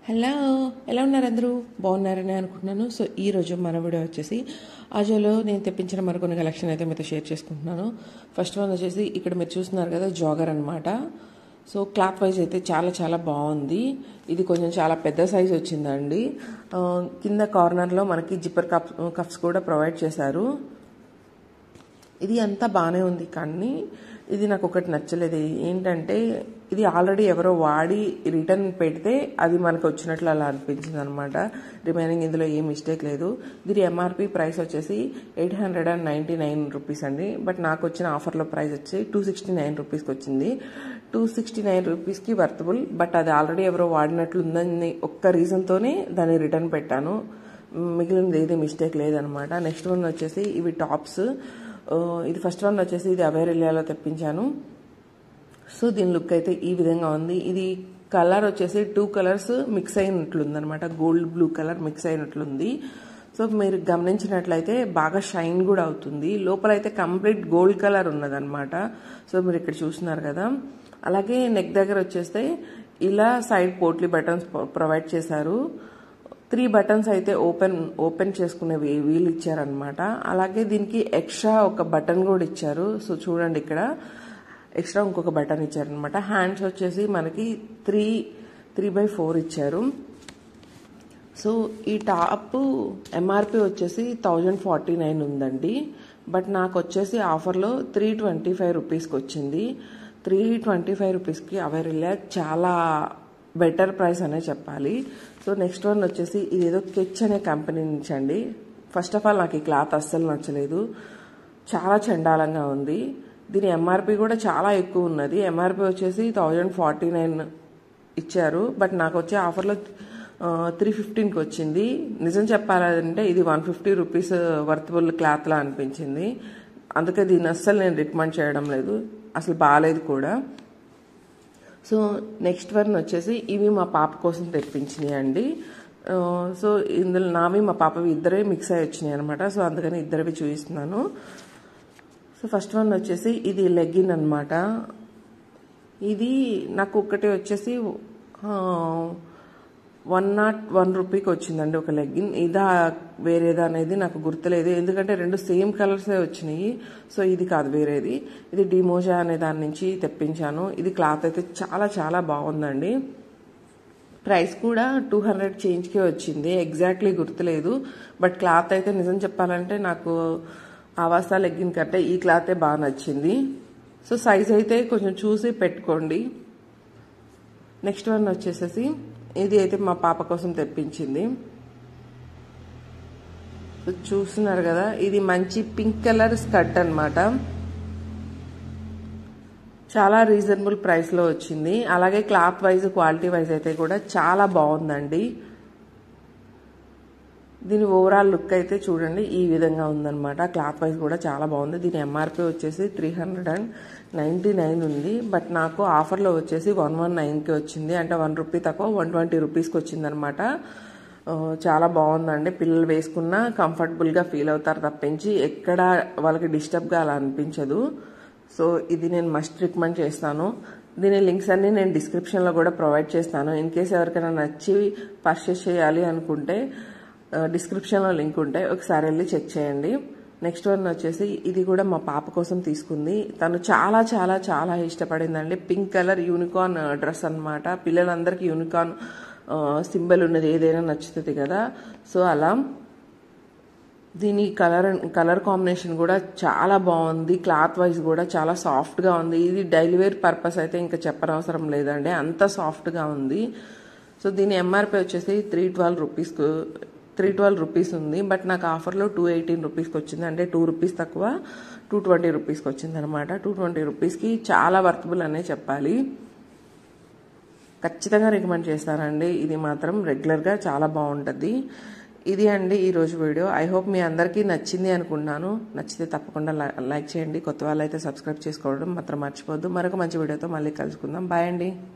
hello ఎలా ఉన్నారు అందరూ బాగున్నారని అనుకుంటున్నాను సో ఈ రోజు మన వీడియో వచ్చేసి ఆజోలో నేను తెప్పించిన మరికొన్ని కలెక్షన్ అయితే మీతో షేర్ చేసుకుంటున్నాను ఫస్ట్ వన్ వచ్చేసి ఇక్కడ మీరు చూస్తున్నారు కదా జాగర్ అనమాట సో క్లాత్ వైజ్ అయితే చాలా చాలా బాగుంది ఇది కొంచెం చాలా పెద్ద సైజ్ వచ్చిందండి ఆ, కింద కార్నర్లో మనకి జిప్పర్ కప్ కప్స్ కూడా ప్రొవైడ్ చేశారు ఇది అంతా బాగానే ఉంది కానీ ఇది నాకు ఒకటి నచ్చలేదు ఏంటంటే ఇది ఆల్రెడీ ఎవరో వాడి రిటర్న్ పెడితే అది మనకు వచ్చినట్లు అలా అనిపించింది అనమాట రిమైనింగ్ ఇందులో ఏ మిస్టేక్ లేదు దీని ఎంఆర్పి ప్రైస్ వచ్చేసి eight hundred and ninety nine rupees అండి బట్ నాకు వచ్చిన ఆఫర్లో ప్రైస్ వచ్చి టూ సిక్స్టీ నైన్ రూపీస్కి వచ్చింది టూ సిక్స్టీ నైన్ రూపీస్కి వర్తబుల్ బట్ అది ఆల్రెడీ ఎవరో వాడినట్లు ఉందని ఒక్క రీజన్తోనే దాన్ని రిటర్న్ పెట్టాను మిగిలినది ఏది మిస్టేక్ లేదనమాట నెక్స్ట్ వన్ వచ్చేసి ఇవి టాప్స్ ఆ, ఇది ఫస్ట్ వన్ వచ్చేసి ఇది అవేరెలియాలో తెప్పించాను సో దీని లుక్ అయితే ఈ విధంగా ఉంది ఇది కలర్ వచ్చేసి టూ కలర్స్ మిక్స్ అయినట్లుంది అనమాట గోల్డ్ బ్లూ కలర్ మిక్స్ అయినట్లుంది సో మీరు గమనించినట్లయితే బాగా షైన్ కూడా అవుతుంది లోపల అయితే కంప్లీట్ గోల్డ్ కలర్ ఉన్నదన్నమాట సో మీరు ఇక్కడ చూస్తున్నారు కదా అలాగే నెక్ దగ్గర వచ్చేస్తే ఇలా సైడ్ పోట్లీ బటన్స్ ప్రొవైడ్ చేశారు త్రీ బటన్స్ అయితే ఓపెన్ ఓపెన్ చేసుకునే వీ- వీలు ఇచ్చారనమాట అలాగే దీనికి ఎక్స్ట్రా ఒక బటన్ కూడా ఇచ్చారు సో చూడండి ఇక్కడ ఎక్స్ట్రా ఇంకొక బటన్ ఇచ్చారనమాట హ్యాండ్స్ వచ్చేసి మనకి త్రీ త్రీ బై ఫోర్ ఇచ్చారు సో ఈ టాప్ ఎంఆర్పి వచ్చేసి థౌజండ్ ఫార్టీ నైన్ ఉందండి బట్ నాకు వచ్చేసి ఆఫర్లో త్రీ ట్వంటీ ఫైవ్ రూపీస్కి వచ్చింది త్రీ ట్వంటీ ఫైవ్ రూపీస్కి అవైలబుల్ చాలా బెటర్ ప్రైస్ అనే చెప్పాలి సో నెక్స్ట్ వన్ వచ్చేసి ఇదేదో కెచ్ అనే కంపెనీ నుంచి అండి ఫస్ట్ ఆఫ్ ఆల్ నాకు ఈ క్లాత్ అస్సలు నచ్చలేదు చాలా చండాలంగా ఉంది దీని ఎంఆర్పి కూడా చాలా ఎక్కువ ఉన్నది ఎంఆర్పి వచ్చేసి థౌజండ్ ఫార్టీ నైన్ ఇచ్చారు బట్ నాకు వచ్చే ఆఫర్లో త్రీ ఫిఫ్టీన్కి వచ్చింది నిజం చెప్పాలంటే ఇది వన్ ఫిఫ్టీ రూపీస్ వర్తబుల్ క్లాత్లా అనిపించింది అందుకే దీన్ని అస్సలు నేను రికమెండ్ చేయడం లేదు అసలు బాగాలేదు కూడా సో నెక్స్ట్ వన్ వచ్చేసి ఇవి మా పాప కోసం తెప్పించినాయి అండి ఆ, సో ఇందులో నావి మా పాపవి ఇద్దరే మిక్స్ అయ్యి వచ్చినాయి అనమాట సో అందుకని ఇద్దరివి చూపిస్తున్నాను సో ఫస్ట్ వన్ వచ్చేసి ఇది లెగ్గిన్ అనమాట ఇది నాకు ఒకటి వచ్చేసి వన్ నాట్ వన్ రూపీకి వచ్చిందండి ఒక లెగ్గిన్ ఇదా వేరేదా అనేది నాకు గుర్తులేదు ఎందుకంటే రెండు సేమ్ కలర్సే వచ్చినాయి సో ఇది కాదు వేరేది ఇది డిమోజా అనే దాని నుంచి తెప్పించాను ఇది క్లాత్ అయితే చాలా చాలా బాగుందండి ప్రైస్ కూడా టూ హండ్రెడ్ చేంజ్కే వచ్చింది ఎగ్జాక్ట్లీ గుర్తులేదు బట్ క్లాత్ అయితే నిజం చెప్పాలంటే నాకు ఆవాసా లెగ్గిన్ కంటే ఈ క్లాతే బాగా నచ్చింది సో సైజ్ అయితే కొంచెం చూసి పెట్టుకోండి నెక్స్ట్ వన్ వచ్చేసేసి ఇది అయితే మా పాప కోసం తెప్పించింది సో చూస్తున్నారు కదా ఇది మంచి పింక్ కలర్ స్కర్ట్ అన్నమాట చాలా రీజనబుల్ ప్రైస్లో వచ్చింది అలాగే క్లాత్ వైజ్ క్వాలిటీ వైజ్ అయితే కూడా చాలా బాగుందండి దీని ఓవరాల్ లుక్ అయితే చూడండి ఈ విధంగా ఉందన్నమాట క్లాత్ వైజ్ కూడా చాలా బాగుంది దీని ఎంఆర్పి వచ్చేసి three hundred and ninety nine ఉంది బట్ నాకు ఆఫర్లో వచ్చేసి వన్ వన్ నైన్కి వచ్చింది అంటే వన్ రూపీ తక్కువ వన్ ట్వంటీ రూపీస్కి వచ్చిందనమాట ఆ, చాలా బాగుందండి పిల్లలు వేసుకున్నా కంఫర్టబుల్గా ఫీల్ అవుతారు తప్పించి ఎక్కడ వాళ్ళకి డిస్టర్బ్గా అలా అనిపించదు సో ఇది నేను మస్ట్ రికమెండ్ చేస్తాను దీని లింక్స్ అన్ని నేను డిస్క్రిప్షన్లో కూడా ప్రొవైడ్ చేస్తాను ఇన్ కేస్ ఎవరికైనా నచ్చి పర్చేస్ చేయాలి అనుకుంటే ఆ, డిస్క్రిప్షన్లో లింక్ ఉంటే ఒకసారి వెళ్ళి చెక్ చేయండి నెక్స్ట్ వన్ వచ్చేసి ఇది కూడా మా పాప కోసం తీసుకుంది తను చాలా చాలా చాలా ఇష్టపడిందండి పింక్ కలర్ యూనికార్న్ డ్రెస్ అన్నమాట పిల్లలందరికీ యూనికార్న్ సింబల్ ఉన్నది ఏదైనా నచ్చుతుంది కదా సో అలా దీని కలర్ కలర్ కాంబినేషన్ కూడా చాలా బాగుంది క్లాత్ వైజ్ కూడా చాలా సాఫ్ట్గా ఉంది ఇది డైలీ వేర్ పర్పస్ అయితే ఇంకా చెప్పనవసరం లేదండి అంత సాఫ్ట్గా ఉంది సో దీని ఎంఆర్పి వచ్చేసి త్రీ ట్వెల్వ్ రూపీస్కు త్రీ ట్వెల్వ్ రూపీస్ ఉంది బట్ నాకు ఆఫర్లో టూ ఎయిటీన్ రూపీస్కి వచ్చింది అంటే టూ రూపీస్ తక్కువ టూ ట్వంటీ రూపీస్కి వచ్చింది అనమాట టూ ట్వంటీ రూపీస్కి చాలా వర్తబుల్ అనే చెప్పాలి ఖచ్చితంగా రికమెండ్ చేస్తానండి ఇది మాత్రం రెగ్యులర్గా చాలా బాగుంటుంది ఇది అండి ఈరోజు వీడియో ఐ హోప్ మీ అందరికీ నచ్చింది అనుకున్నాను నచ్చితే తప్పకుండా లైక్ చేయండి కొత్త వాళ్ళు అయితే సబ్స్క్రైబ్ చేసుకోవడం మాత్రం మర్చిపోద్దు మరొక మంచి వీడియోతో మళ్ళీ కలుసుకుందాం బాయ్ అండి